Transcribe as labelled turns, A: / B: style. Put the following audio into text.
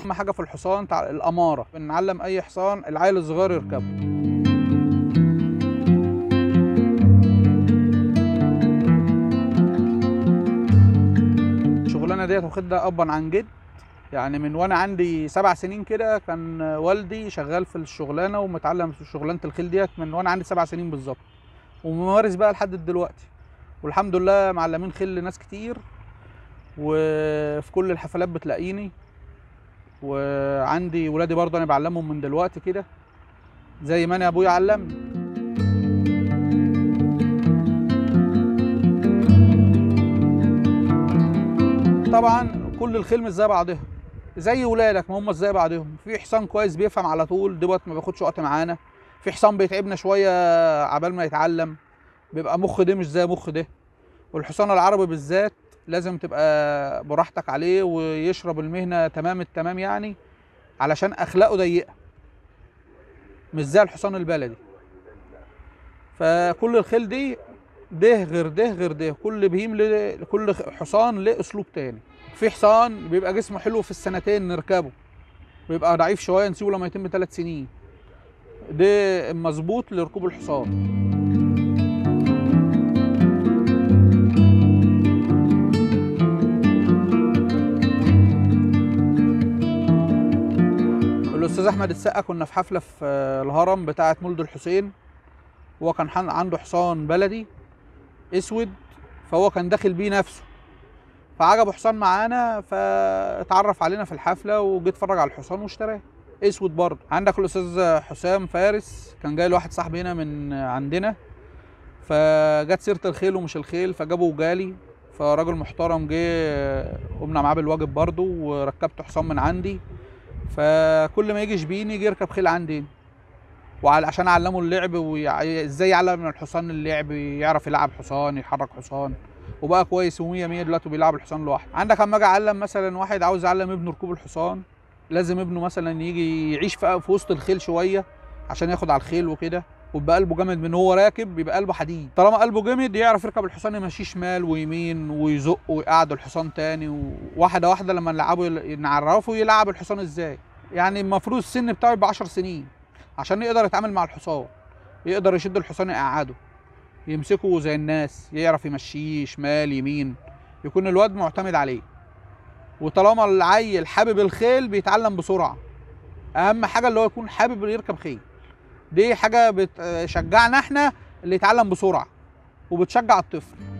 A: اهم حاجه في الحصان تع... الاماره بنعلم اي حصان العيل الصغير يركبه الشغلانه ديت واخدها ابا عن جد يعني من وانا عندي سبع سنين كده كان والدي شغال في الشغلانه ومتعلم في شغلانه الخيل ديت من وانا عندي سبع سنين بالظبط وممارس بقى لحد دلوقتي والحمد لله معلمين خيل لناس كتير وفي كل الحفلات بتلاقيني وعندي ولادي برضه انا بعلمهم من دلوقتي كده زي ما انا ابويا علمني طبعا كل الخيل مش زي بعضها زي ولادك ما هم زي بعضهم في حصان كويس بيفهم على طول دوت ما بياخدش وقت معانا في حصان بيتعبنا شويه عبال ما يتعلم بيبقى مخ ده مش زي مخ ده والحصان العربي بالذات لازم تبقى براحتك عليه ويشرب المهنه تمام التمام يعني علشان اخلاقه ضيقه مش زي الحصان البلدي فكل الخيل دي ده غير ده غير ده كل بهيم له كل حصان له اسلوب تاني في حصان بيبقى جسمه حلو في السنتين نركبه بيبقى ضعيف شويه نسيبه لما يتم ثلاث سنين ده مظبوط لركوب الحصان الاستاذ احمد السقا كنا في حفله في الهرم بتاعه مولد الحسين هو كان حن- عنده حصان بلدي اسود فهو كان داخل بيه نفسه فعجبه حصان معانا فاتعرف علينا في الحفله وجه اتفرج على الحصان واشتراه اسود برضه عندك الاستاذ حسام فارس كان جاي لواحد صاحبي هنا من عندنا فجت سيره الخيل ومش الخيل فجابه وجالي فراجل محترم جه قمنا معاه بالواجب برضه وركبت حصان من عندي فكل ما يجي يشبيني يجي يركب خيل عندي وعلى عشان اعلمه اللعب وازاي يعلم من الحصان اللعب يعرف يلعب حصان يحرك حصان وبقى كويس و100 100 دلوقتي بيلعب الحصان لوحده عندك اما اجي اعلم مثلا واحد عاوز يعلم ابنه ركوب الحصان لازم ابنه مثلا يجي يعيش في في وسط الخيل شويه عشان ياخد على الخيل وكده ويبقى قلبه جامد من هو راكب بيبقى قلبه حديد طالما قلبه جامد يعرف يركب الحصان يمشيه شمال ويمين ويزق ويقعد الحصان تاني وواحده واحده لما نلعبه يل- نعرفه يلعب الحصان ازاي يعني المفروض السن بتاعه يبقى 10 سنين عشان يقدر يتعامل مع الحصان يقدر يشد الحصان يقعده يمسكه زي الناس يعرف يمشيه شمال يمين يكون الواد معتمد عليه وطالما العيل حابب الخيل بيتعلم بسرعه اهم حاجه اللي هو يكون حابب يركب خيل دي حاجه بتشجعنا احنا اللي يتعلم بسرعه وبتشجع الطفل